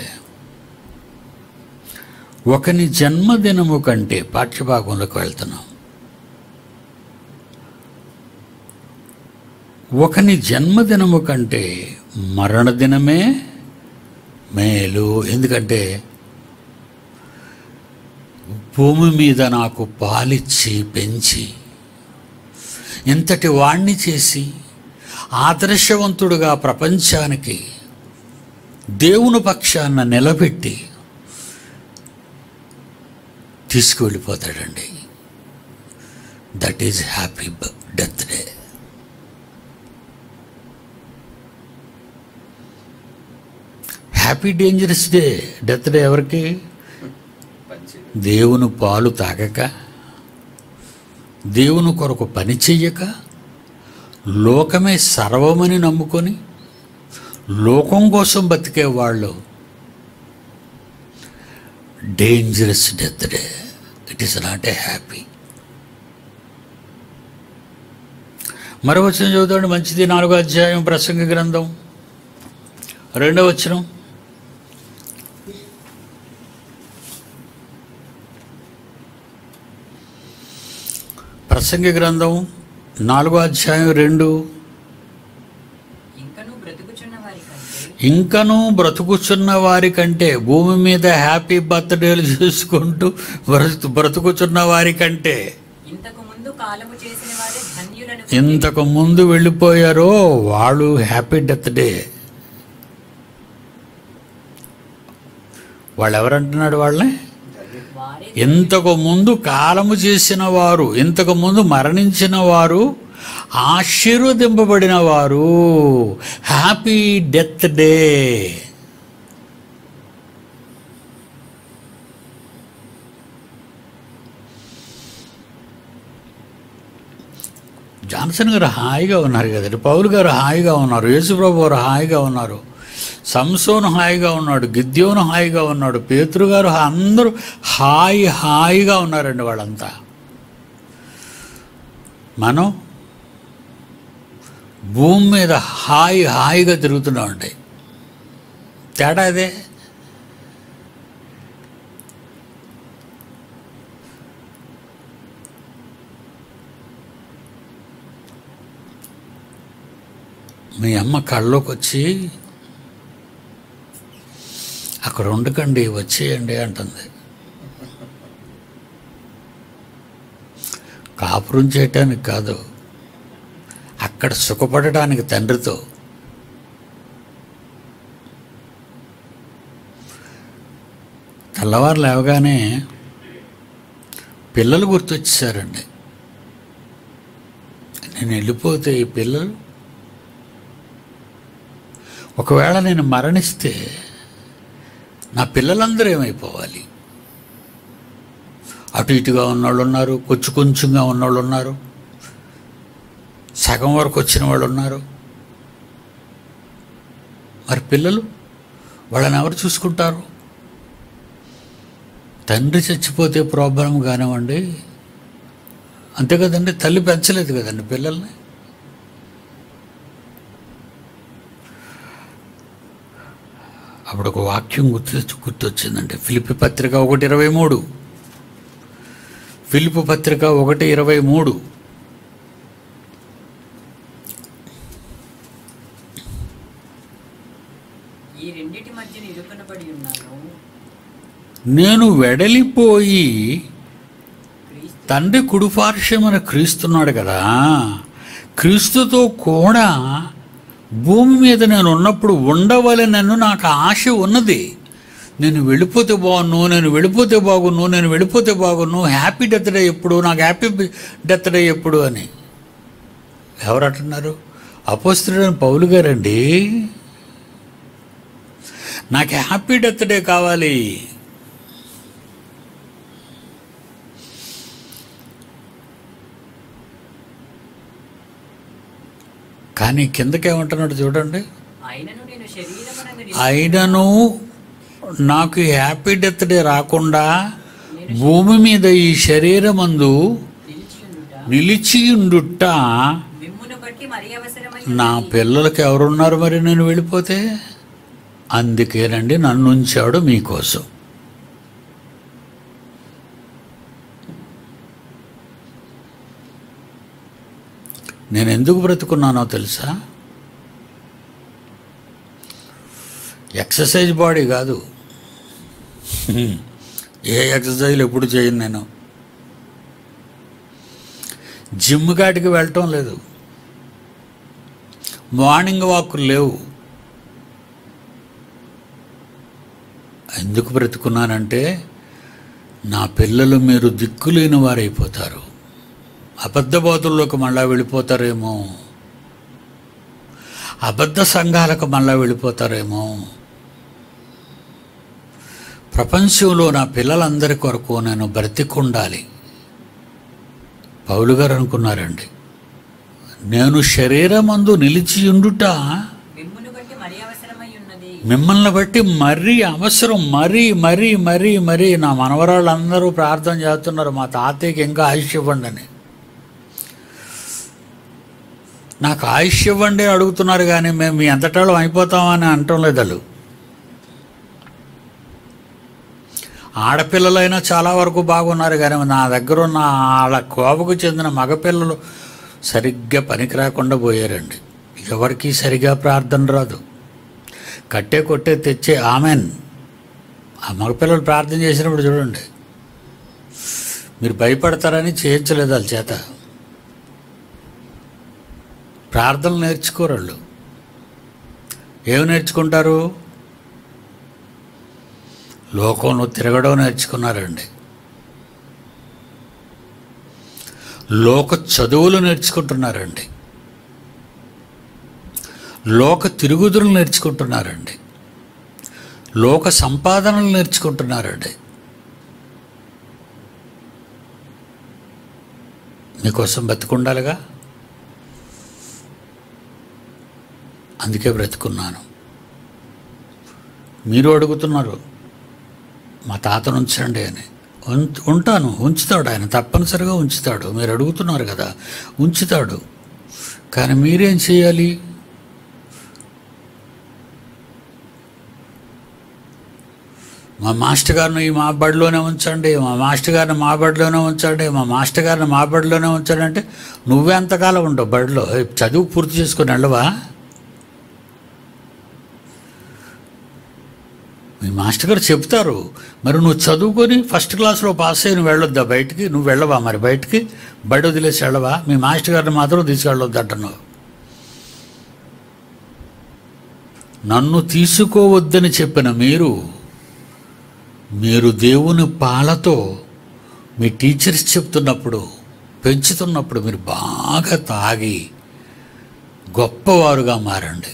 ఒకని జన్మదినము కంటే పాఠ్యభాగంలోకి వెళ్తున్నాం ఒకని జన్మదినము కంటే మరణదినమే మేలు ఎందుకంటే భూమి మీద నాకు పాలిచ్చి పెంచి ఇంతటి వాణ్ణి చేసి ఆదర్శవంతుడుగా ప్రపంచానికి దేవుని పక్షాన నిలబెట్టి తీసుకువెళ్ళిపోతాడండి that is happy death day happy dangerous day death day ఎవరికి పంచి దేవుని పాలు తాగక దేవుని కొరకు పని చెయ్యక లోకమే సర్వమని నమ్ముకొని లోకం కోసం బతికే వాళ్ళు dangerous death day it is not a happy మరో వచనం చదువుతాడు మంచిది నాలుగో అధ్యాయం ప్రసంగ గ్రంథం రెండో వచనం ప్రసంగ గ్రంథం నాలుగో అధ్యాయం రెండు ఇంకను బ్రతుకుచున్న వారి కంటే ఇంకనూ బ్రతుకుచున్న వారి కంటే భూమి మీద హ్యాపీ బర్త్డేలు చేసుకుంటూ బ్రతు బ్రతుకుచున్న వారి కంటే ఇంతకు ముందు కాలము చేసిన వారే ధన్యులను ఇంతకు ముందు వెళ్ళిపోయారో వాళ్ళు హ్యాపీ డెత్ డే వాళ్ళు ఎవరంటున్నాడు వాళ్ళని వారే ఇంతకు ముందు కాలము చేసిన వారు ఇంతకు ముందు మరణించిన వారు ఆశీర్వదింపబడిన వారు హ్యాపీ డెత్ డే జాన్సన్ గారు హాయిగా ఉన్నారు కదండి పౌలు గారు హాయిగా ఉన్నారు యేసుప్రభు గారు హాయిగా ఉన్నారు సంసోను హాయిగా ఉన్నాడు గిద్యోను హాయిగా ఉన్నాడు పేతురు గారు హా- అందరూ హాయి హాయిగా ఉన్నారండి వాళ్ళంతా మనం భూమి మీద హాయి హాయిగా తిరుగుతున్నామండి తేడా అదే మీ అమ్మ కళ్ళలోకి వచ్చి అక్కడ ఉండకండి వచ్చేయండి అంటుంది కాపురం చేయటానికి కాదు అక్కడ సుఖపడటానికి తండ్రితో తెల్లవారు లేవగానే పిల్లలు గుర్తొచ్చేసారండి నేను వెళ్ళిపోతే ఈ పిల్లలు ఒకవేళ నేను మరణిస్తే నా పిల్లలందరూ ఏమైపోవాలి అటు ఇటుగా ఉన్నవాళ్ళు ఉన్నారు కొంచెం కొంచెంగా ఉన్నవాళ్ళు ఉన్నారు సగం వరకు వచ్చిన వాళ్ళు ఉన్నారు మరి పిల్లలు వాళ్ళని ఎవరు చూసుకుంటారు తండ్రి చచ్చిపోతే ప్రాబ్లం కానివ్వండి అంతే కదండి తల్లి పెంచలేదు కదండి పిల్లల్ని అప్పుడు ఒక వాక్యం గుర్తు గుర్తొచ్చిందండి ఫిలిపి పత్రిక ఒకటి ఇరవై మూడు ఫిలిపి పత్రిక ఒకటి ఇరవై మూడు ఈ రెండిటి మధ్య నిరుకనబడి ఉన్నాను నేను వెడలిపోయి క్రీస్తు తండ్రి కుడిపార్శ్వమున క్రీస్తున్నాడు కదా క్రీస్తుతో కూడా భూమి మీద నేను ఉన్నప్పుడు ఉండవలెనన్ను నాకు ఆశ ఉన్నది నేను వెళ్ళిపోతే బాగున్ను నేను వెళ్ళిపోతే బాగున్ను నేను వెళ్ళిపోతే బాగున్ను హ్యాపీ డెత్ డే ఎప్పుడు నాకు హ్యాపీ డెత్ డే ఎప్పుడు అని ఎవరు అంటున్నారు అపోస్తుడని పౌలు గారండి నాకు హ్యాపీ డెత్ డే కావాలి కానీ కిందకేమంటున్నాడు చూడండి ఆయనను నేను శరీరమునందు అయినను నాకు ఈ హ్యాపీ డెత్ డే రాకుండా భూమి మీద ఈ శరీరమందు నిలిచియుండుట నిలిచియుండుట మిమ్మును బట్టి మరి అవసరమై నా పిల్లలకి ఎవరున్నారు మరి నేను వెళ్ళిపోతే అందుకేనండి నన్ను ఉంచాడు మీకోసం నేను ఎందుకు బ్రతుకున్నానో తెలుసా ఎక్సర్సైజ్ బాడీ కాదు ఏ ఎక్సర్సైజ్లు ఎప్పుడు చేయను నేను జిమ్ కాటికి వెళ్ళటం లేదు మార్నింగ్ వాకులు లేవు ఎందుకు బ్రతుకున్నానంటే నా పిల్లలు మీరు దిక్కులేని వారైపోతారు అబద్ధ బోధల్లోకి మళ్ళా వెళ్ళిపోతారేమో అబద్ధ సంఘాలకు మళ్ళా వెళ్ళిపోతారేమో ప్రపంచంలో నా పిల్లలందరి కొరకు నేను బ్రతికుండాలి పౌలు గారు అనుకున్నారండి నేను శరీరమందు నిలిచియుండుట మిమ్మును బట్టి మరి అవసరమై ఉన్నది మిమ్మల్ని బట్టి మరీ అవసరం మరీ మరీ మరీ మరీ నా మనవరాళ్ళందరూ ప్రార్థన చేస్తున్నారు మా తాతయ్యకి ఇంకా ఆయుష్ ఇవ్వండి అని నాకు ఆయుష్ ఇవ్వండి అడుగుతున్నారు కానీ మేము మీ ఎంతటాళం అయిపోతామని అనటం లేదు వాళ్ళు ఆడపిల్లలైనా చాలా వరకు బాగున్నారు కానీ నా దగ్గర ఉన్న వాళ్ళ కోపకు చెందిన మగపిల్లలు సరిగ్గా పనికి రాకుండా పోయారండి ఎవరికి సరిగా ప్రార్థన రాదు కట్టే కొట్టే తెచ్చే ఆమెన్ ఆ మగపిల్లలు ప్రార్థన చేసినప్పుడు చూడండి మీరు భయపడతారని చేయించలేదు వాళ్ళ చేత ప్రార్థనలు నేర్చుకోరు వాళ్ళు ఏమి నేర్చుకుంటారు లోకంలో తిరగడం నేర్చుకున్నారండి లోక చదువులు నేర్చుకుంటున్నారండి లోక తిరుగుదులు నేర్చుకుంటున్నారండి లోక సంపాదనలు నేర్చుకుంటున్నారండి మీకోసం బతుకుండాలిగా అందుకే బ్రతుకున్నాను మీరు అడుగుతున్నారు మా తాతను ఉంచండి అని ఉం- ఉంటాను ఉంచుతాడు ఆయన తప్పనిసరిగా ఉంచుతాడు మీరు అడుగుతున్నారు కదా ఉంచుతాడు కానీ మీరేం చేయాలి మా మాస్టర్ గారిని ఈ మా బడిలోనే ఉంచండి మా మాస్టర్ గారిని మా బడిలోనే ఉంచండి మా మాస్టర్ గారిని మా బడిలోనే ఉంచండి అంటే నువ్వెంతకాలం ఉండవు బడిలో ఏ, చదువు పూర్తి చేసుకొని వెళ్ళవా మీ మాస్టర్ గారు చెప్తారు మరి నువ్వు చదువుకొని ఫస్ట్ క్లాస్లో పాస్ అయ్యి నువ్వు వెళ్ళొద్దా బయటికి నువ్వు వెళ్ళవా మరి బయటికి బడి వదిలేసి వెళ్ళవా మీ మాస్టర్ గారిని మాత్రం తీసుకెళ్ళొద్దు అంటున్నావు నన్ను తీసుకోవద్దని చెప్పిన మీరు మీరు దేవుని పాలతో మీ టీచర్స్ చెప్తున్నప్పుడు పెంచుతున్నప్పుడు మీరు బాగా తాగి గొప్పవారుగా మారండి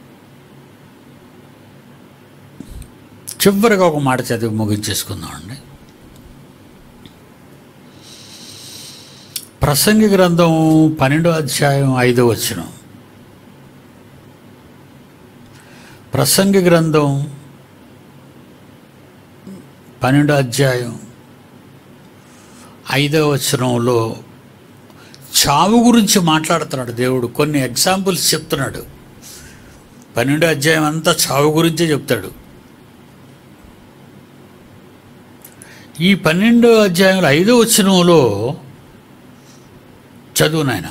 చివరిగా ఒక మాట చదివి ముగించేసుకుందామండి ప్రసంగి గ్రంథం పన్నెండో అధ్యాయం ఐదో వచనం ప్రసంగి గ్రంథం పన్నెండో అధ్యాయం ఐదవ వచనంలో చావు గురించి మాట్లాడుతున్నాడు దేవుడు కొన్ని ఎగ్జాంపుల్స్ చెప్తున్నాడు పన్నెండో అధ్యాయం అంతా చావు గురించే చెప్తాడు ఈ పన్నెండో అధ్యాయంలో ఐదో వచనంలో చదువు నాయన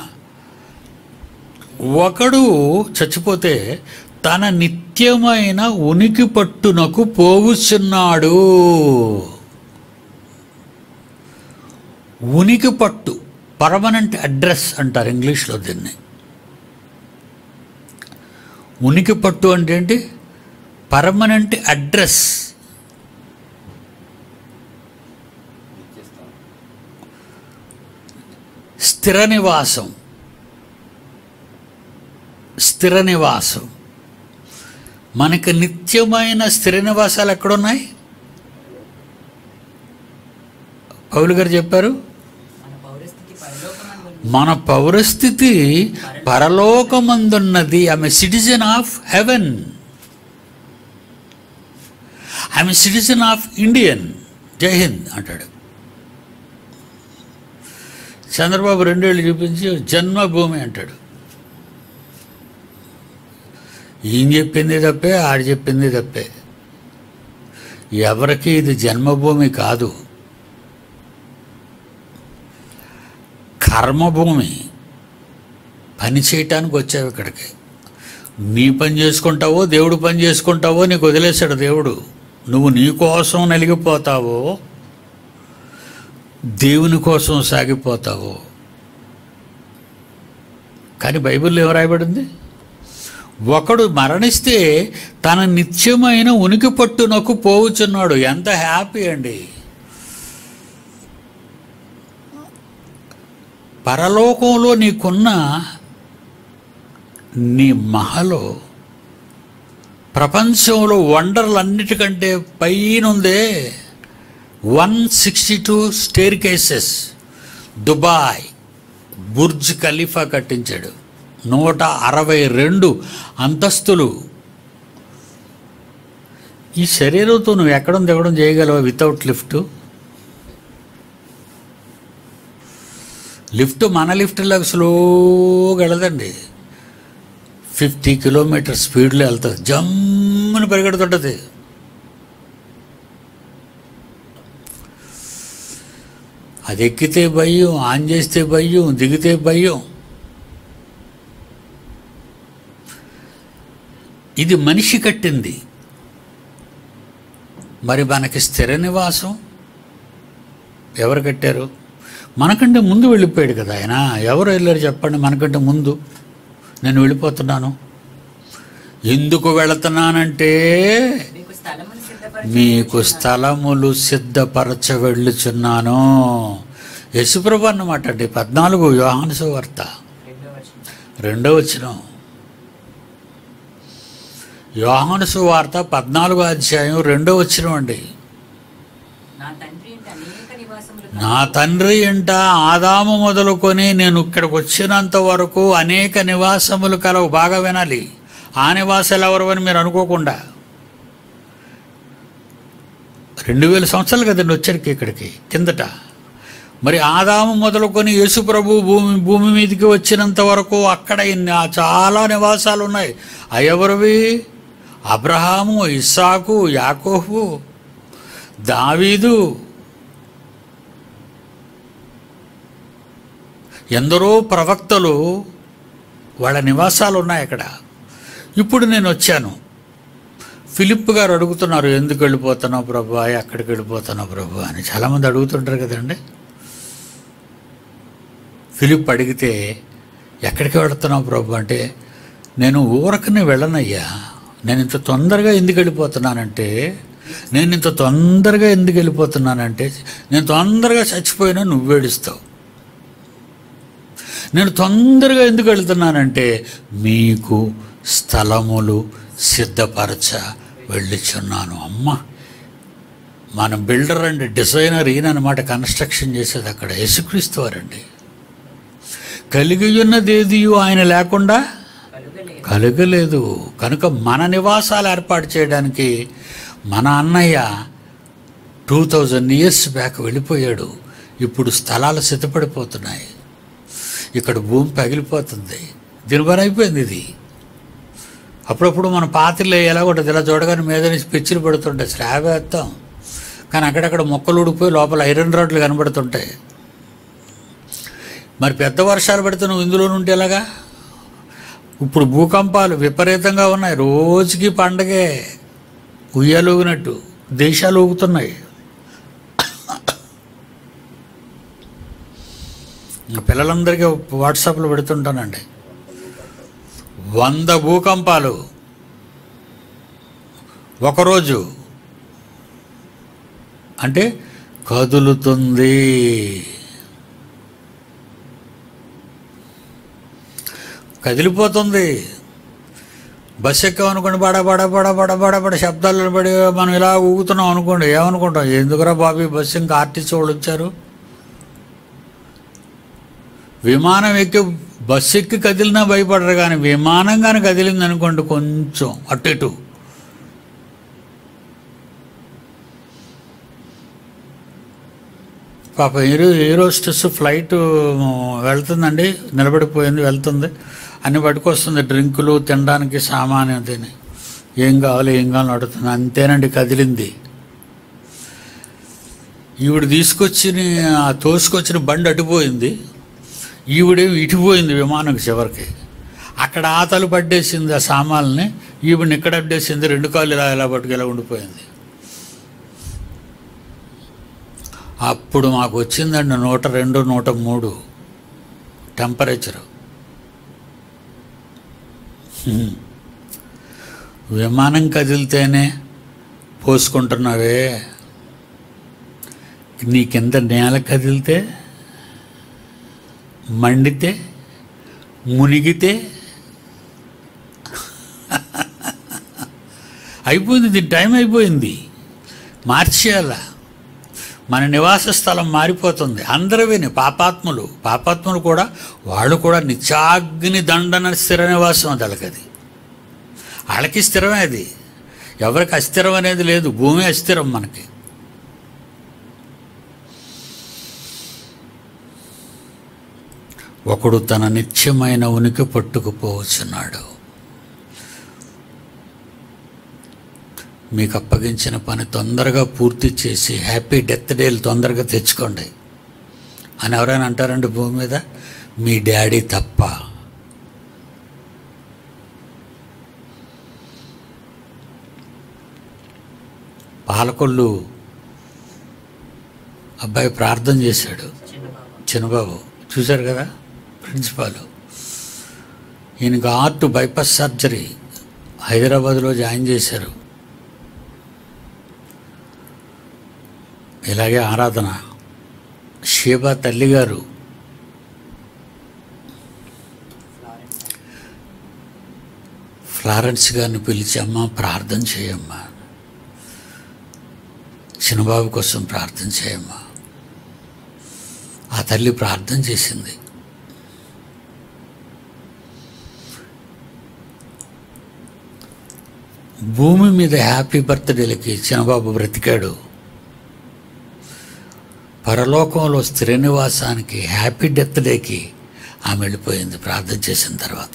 ఒకడు చచ్చిపోతే తన నిత్యమైన ఉనికి పట్టునకు పోవుచున్నాడు ఉనికి పట్టు పర్మనెంట్ అడ్రస్ అంటారు ఇంగ్లీష్లో దీన్ని ఉనికి పట్టు అంటే ఏంటి పర్మనెంట్ అడ్రస్ ఇచ్చేస్తాం స్థిర నివాసం స్థిర నివాసం మనకి నిత్యమైన స్థిర నివాసాలు ఎక్కడున్నాయి పౌలు గారు చెప్పారు మన పౌరస్థితి పరలోకమందు మన పౌరస్థితి పరలోకమందున్నది ఆమె సిటిజన్ ఆఫ్ హెవెన్ ఆమె సిటిజన్ ఆఫ్ ఇండియన్ జై హింద్ అంటాడు చంద్రబాబు రెండేళ్ళు చూపించి జన్మభూమి అంటాడు ఈయన చెప్పింది తప్పే ఆడు చెప్పింది తప్పే ఎవరికి ఇది జన్మభూమి కాదు కర్మభూమి పని చేయటానికి వచ్చావు ఇక్కడికి నీ పని చేసుకుంటావో దేవుడు పని చేసుకుంటావో నీకు వదిలేశాడు దేవుడు నువ్వు నీ కోసం నలిగిపోతావో దేవుని కోసం సాగిపోతావో కానీ బైబిల్లో ఏం రాయబడింది ఒకడు మరణిస్తే తన నిత్యమైన ఉనికి పట్టునకు పోవుచున్నాడు ఎంత హ్యాపీ అండి పరలోకంలో నీకున్న నీ మహలో ప్రపంచంలో వండర్లన్నిటికంటే పైనుందే one sixty two staircases Dubai Burj Khalifa కట్టించాడు నూట అరవై రెండు అంతస్తులు ఈ శరీరంతో నువ్వు ఎక్కడం దిగడం చేయగలవా వితౌట్ లిఫ్ట్ లిఫ్ట్ మన లిఫ్ట్లోకి స్లోగా వెళ్ళదండి ఫిఫ్టీ కిలోమీటర్ స్పీడ్లో వెళ్తుంది జమ్ముని పరిగెడుతుంటుంది అది ఎక్కితే భయం ఆన్ చేస్తే భయం దిగితే భయం ఇది మనిషి కట్టింది మరి మనకి స్థిర నివాసం ఎవరు కట్టారు మనకంటే ముందు వెళ్ళిపోయాడు కదా ఆయన ఎవరు వెళ్ళారు చెప్పండి మనకంటే ముందు నేను వెళ్ళిపోతున్నాను ఎందుకు వెళుతున్నానంటే మీకు స్థలమును సిద్ధపరచు మీకు స్థలములు సిద్ధపరచ వెళ్ళుచున్నాను యశుప్రభు అన్నమాట అండి పద్నాలుగు యోహాను వార్త రెండో వచనం. రెండో వచనం యోహాను వార్త పద్నాలుగో అధ్యాయం రెండో వచనం అండి నా తండ్రి ఇంట అనేక నివాసములు నా తండ్రి ఇంట ఆదాము మొదలుకొని నేను ఇక్కడికి వచ్చినంత వరకు అనేక నివాసములు కలవు బాగా వినాలి ఆ నివాసాలు ఎవరు అని మీరు అనుకోకుండా రెండు వేల సంవత్సరాలు కదండి వచ్చరికి ఇక్కడికి కిందట మరి ఆదాము మొదలుకొని యేసుప్రభు భూమి భూమి మీదకి వచ్చినంత వరకు అక్కడ ఇన్ని ఆ చాలా నివాసాలు ఉన్నాయి అవి ఎవరివి అబ్రహాము ఇస్సాకు యాకోబు దావీదు ఎందరో ప్రవక్తలు వాళ్ళ నివాసాలు ఉన్నాయి అక్కడ ఇప్పుడు నేను వచ్చాను ఫిలిప్ గారు అడుగుతున్నారు ఎందుకు వెళ్ళిపోతున్నావు ప్రభు ఎక్కడికి వెళ్ళిపోతున్నావు ప్రభు అని చాలామంది అడుగుతుంటారు కదండి ఫిలిప్ అడిగితే ఎక్కడికి వెళుతున్నావు ప్రభు అంటే నేను ఊరకనే వెళ్ళనయ్యా నేను ఇంత తొందరగా ఎందుకు వెళ్ళిపోతున్నానంటే నేను ఇంత తొందరగా ఎందుకు వెళ్ళిపోతున్నానంటే నేను తొందరగా చచ్చిపోయినా నువ్వు ఏడుస్తావు నేను తొందరగా ఎందుకు వెళ్తున్నానంటే మీకు స్థలములు సిద్ధపరచ వెళ్ళిచున్నాను అమ్మ మన బిల్డర్ అండి డిజైనర్ ఈయన అనమాట కన్స్ట్రక్షన్ చేసేది అక్కడ యేసుక్రీస్తు వారండి కలిగి ఉన్నదేదియు ఆయన లేకుండా కలుగలేదు కలగలేదు కనుక మన నివాసాలు ఏర్పాటు చేయడానికి మన అన్నయ్య టూ థౌజండ్ ఇయర్స్ బ్యాక్ వెళ్ళిపోయాడు ఇప్పుడు స్థలాలు సిద్ధపడిపోతున్నాయి ఇక్కడ భూమి పగిలిపోతుంది దీని పని అయిపోయింది ఇది అప్పుడప్పుడు మన పాత్రలు ఎలా ఉంటుంది ఇలా చూడగానే మీద నుంచి పిచ్చులు పడుతుంటాయి స్లాబ్ వేస్తాం కానీ అక్కడక్కడ మొక్కలు ఉడిపోయి లోపల ఐరన్ రాడ్లు కనబడుతుంటాయి మరి పెద్ద వర్షాలు పడితే నువ్వు ఇందులో ఉంటే ఎలాగా ఇప్పుడు భూకంపాలు విపరీతంగా ఉన్నాయి రోజుకి పండగే ఉయ్యాలు ఊగినట్టు దేశాలు ఊగుతున్నాయి నా పిల్లలందరికీ వాట్సాప్లో పెడుతుంటానండి వంద భూకంపాలు ఒకరోజు అంటే కదులుతుంది కదిలిపోతుంది బస్ ఎక్కామనుకోండి బడ బడ బడ బడ బడ బడ శబ్దాలు పడి మనం ఇలా ఊగుతున్నాం అనుకోండి ఏమనుకుంటాం ఎందుకురా బాబీ బస్సు ఇంకా ఆర్టీసీ వాళ్ళు వచ్చారు విమానం ఎక్కి బస్సు ఎక్కి కదిలినా భయపడరు కానీ విమానం కానీ కదిలింది అనుకోండి కొంచెం అటు ఇటు పాప ఏరో ఏరోస్టెస్ ఫ్లైట్ వెళ్తుందండి నిలబడిపోయింది వెళ్తుంది అన్ని పట్టుకొస్తుంది డ్రింకులు తినడానికి సామాన్యం తిని ఏం కావాలి ఏం కావాలని అడుగుతుంది అంతేనండి కదిలింది ఈవిడ తీసుకొచ్చిన ఆ తోసుకొచ్చిన బండి అటుపోయింది ఈవిడేమి ఇటుపోయింది విమానం చివరికి అక్కడ ఆతలు పడ్డేసింది ఆ సామాన్లని ఈవిడిని ఇక్కడ అడ్డేసింది రెండు కాళ్ళు ఇలా ఇలా పట్టుకు ఇలా ఉండిపోయింది అప్పుడు మాకు వచ్చిందండి నూట రెండు నూట మూడు టెంపరేచరు హ్మ్. విమానం కదిలితేనే పోసుకుంటున్నావే నీ కింద నేల కదిలితే మండితే మునిగితే అయిపోయింది దీని టైం అయిపోయింది మార్చేయాల మన నివాస స్థలం మారిపోతుంది అందరూ విని పాపాత్ములు పాపాత్ములు కూడా వాళ్ళు కూడా నిత్యాగ్ని దండన స్థిర నివాసం అది వాళ్ళకది వాళ్ళకి స్థిరమే అది ఎవరికి అస్థిరం అనేది లేదు భూమి అస్థిరం మనకి ఒకడు తన నిత్యమైన ఉనికి పట్టుకుపోవచ్చున్నాడు మీకు అప్పగించిన పని తొందరగా పూర్తి చేసి హ్యాపీ డెత్ డేలు తొందరగా తెచ్చుకోండి అని ఎవరైనా అంటారండి భూమి మీద మీ డాడీ తప్ప పాలకొల్లు అబ్బాయి ప్రార్థన చేశాడు చిన్నబాబు చిన్నబాబు చూశారు కదా ప్రిన్సిపాల్ ఈయనకి హార్ట్ బైపాస్ సర్జరీ హైదరాబాద్లో జాయిన్ చేశారు ఇలాగే ఆరాధన షీబా తల్లిగారు ఫ్లారెన్స్ ఫ్లారెన్స్ గారిని పిలిచి అమ్మ ప్రార్థన చేయమ్మా చిన్నబాబు కోసం ప్రార్థన చేయమ్మా ఆ తల్లి ప్రార్థన చేసింది భూమి మీద హ్యాపీ బర్త్డేలకి చిన్నబాబు బ్రతికాడు పరలోకంలో స్థిర నివాసానికి హ్యాపీ డెత్ డేకి ఆమె వెళ్ళిపోయింది ప్రార్థన చేసిన తర్వాత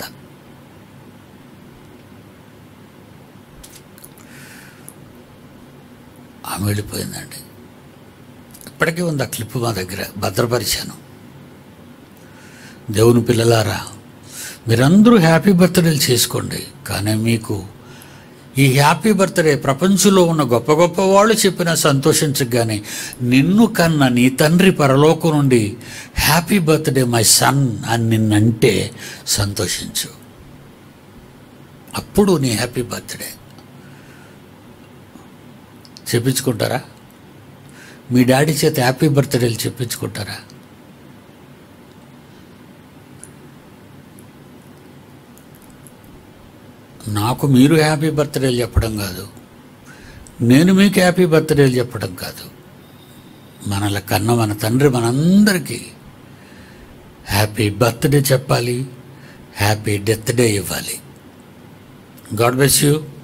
ఆమె వెళ్ళిపోయిందండి ఇప్పటికీ ఉంది ఆ క్లిప్ మా దగ్గర భద్రపరిచాను దేవుని పిల్లలారా మీరందరూ హ్యాపీ బర్త్డేలు చేసుకోండి కానీ మీకు ఈ హ్యాపీ బర్త్డే ప్రపంచంలో ఉన్న గొప్ప గొప్ప వాళ్ళు చెప్పినా సంతోషించకు కానీ నిన్ను కన్న నీ తండ్రి పరలోకం నుండి హ్యాపీ బర్త్డే మై సన్ అని నిన్నంటే సంతోషించు అప్పుడు నీ హ్యాపీ బర్త్డే చెప్పించుకుంటారా మీ డాడీ చేత హ్యాపీ బర్త్డేలు చెప్పించుకుంటారా నాకు మీరు హ్యాపీ బర్త్డేలు చెప్పడం కాదు నేను మీకు హ్యాపీ బర్త్డేలు చెప్పడం కాదు మనల కన్న మన తండ్రి మనందరికీ హ్యాపీ బర్త్డే చెప్పాలి హ్యాపీ డెత్ డే ఇవ్వాలి గాడ్ బ్లెస్ యూ